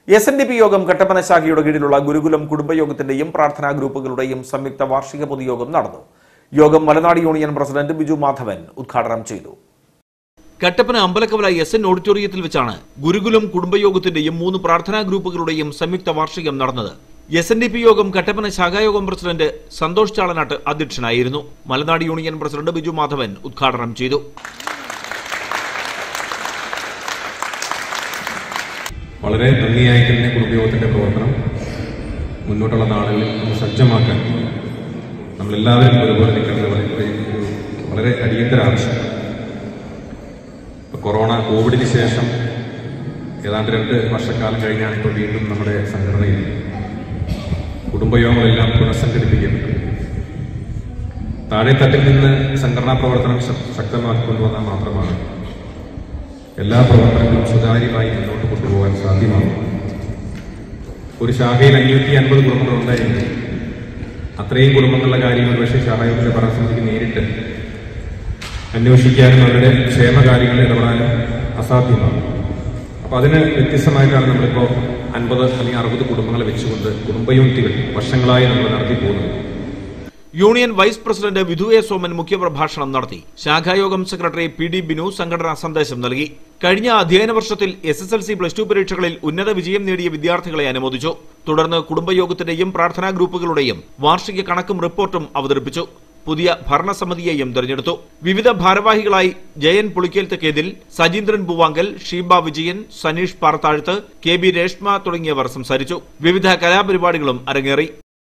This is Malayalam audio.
എസ് എൻ ഡി പി യോഗം കട്ടപ്പന ശാഖയുടെ കീഴിലുള്ള ഗുരുകുലം കുടുംബയോഗത്തിന്റെയും പ്രാർത്ഥനാ ഗ്രൂപ്പുകളുടെയും സംയുക്ത വാർഷിക പൊതുയോഗം നടന്നു യോഗം മലനാട് യൂണിയൻ പ്രസിഡന്റ് ബിജു മാധവൻ ഉദ്ഘാടനം ചെയ്തു കട്ടപ്പന അമ്പലക്കവല എസ് എൻ ഓഡിറ്റോറിയത്തിൽ വെച്ചാണ് ഗുരുകുലം കുടുംബയോഗത്തിന്റെയും മൂന്ന് പ്രാർത്ഥനാ ഗ്രൂപ്പുകളുടെയും സംയുക്ത വാർഷികം നടന്നത് എസ് എൻ ഡി പി യോഗം കട്ടപ്പന ശാഖായോഗം പ്രസിഡന്റ് സന്തോഷ് ചാളനാട്ട് അധ്യക്ഷനായിരുന്നു മലനാട് യൂണിയൻ പ്രസിഡന്റ് ബിജു മാധവൻ ഉദ്ഘാടനം ചെയ്തു വളരെ ഭംഗിയായി തന്നെ കുടുംബയോഗത്തിന്റെ പ്രവർത്തനം മുന്നോട്ടുള്ള നാളുകളിൽ ഒന്ന് സജ്ജമാക്കാൻ നമ്മളെല്ലാവരും ഒരുപോലെ നിൽക്കുന്നത് വളരെ ഒരു വളരെ അടിയന്തര ആവശ്യം ഇപ്പൊ കൊറോണ കോവിഡിന് ശേഷം ഏതാണ്ട് രണ്ട് വർഷക്കാലം കഴിഞ്ഞാണ് ഇപ്പോൾ വീണ്ടും നമ്മുടെ സംഘടനയിൽ കുടുംബയോഗങ്ങളെല്ലാം പുനഃസംഘടിപ്പിക്കപ്പെട്ടു താഴെത്തട്ടിൽ നിന്ന് സംഘടനാ പ്രവർത്തനം ശ- ശക്തമാക്കിക്കൊണ്ടുവന്നാൽ മാത്രമാണ് എല്ലാ പ്രവർത്തനങ്ങളും സുതാര്യമായി മുന്നോട്ട് കൊണ്ടുപോകാൻ സാധ്യമാകും ഒരു ശാഖയിൽ അഞ്ഞൂറ്റി അൻപത് കുടുംബങ്ങളുണ്ടായിരുന്നു അത്രയും കുടുംബങ്ങളുടെ കാര്യം ഒരുപക്ഷെ ശാഖയുടെ ഭരണസമിതിക്ക് നേരിട്ട് അന്വേഷിക്കാനും അവരുടെ ക്ഷേമകാര്യങ്ങളിൽ ഇടപെടാനും അസാധ്യമാണ് അപ്പൊ അതിന് വ്യത്യസ്തമായിട്ടാണ് നമ്മളിപ്പോ അൻപത് അല്ലെങ്കിൽ അറുപത് കുടുംബങ്ങളെ വെച്ചുകൊണ്ട് കുടുംബ യൂണിറ്റുകൾ വർഷങ്ങളായി നമ്മൾ നടത്തി പോകുന്നത് union vice president Vidhu A Soman മുഖ്യപ്രഭാഷണം നടത്തി ശാഖായോഗം സെക്രട്ടറി പി ഡി ബിനു സംഘടനാ സന്ദേശം നൽകി കഴിഞ്ഞ അധ്യയന വർഷത്തിൽ S S L C plus two പരീക്ഷകളിൽ ഉന്നത വിജയം നേടിയ വിദ്യാർത്ഥികളെ അനുമോദിച്ചു തുടർന്ന് കുടുംബയോഗത്തിന്റെയും പ്രാർത്ഥനാ ഗ്രൂപ്പുകളുടെയും വാർഷിക കണക്കും റിപ്പോർട്ടും അവതരിപ്പിച്ചു പുതിയ ഭരണസമിതിയെയും തെരഞ്ഞെടുത്തു വിവിധ ഭാരവാഹികളായി ജയൻ പുളിക്കൽ തെക്കേതിൽ സജീന്ദ്രൻ പൂവാങ്കൽ ഷീബ വിജയൻ സനീഷ് പാറത്താഴ്ത്ത് കെ ബി രേഷ്മ തുടങ്ങിയവർ സംസാരിച്ചു വിവിധ കലാപരിപാടികളും അരങ്ങേറി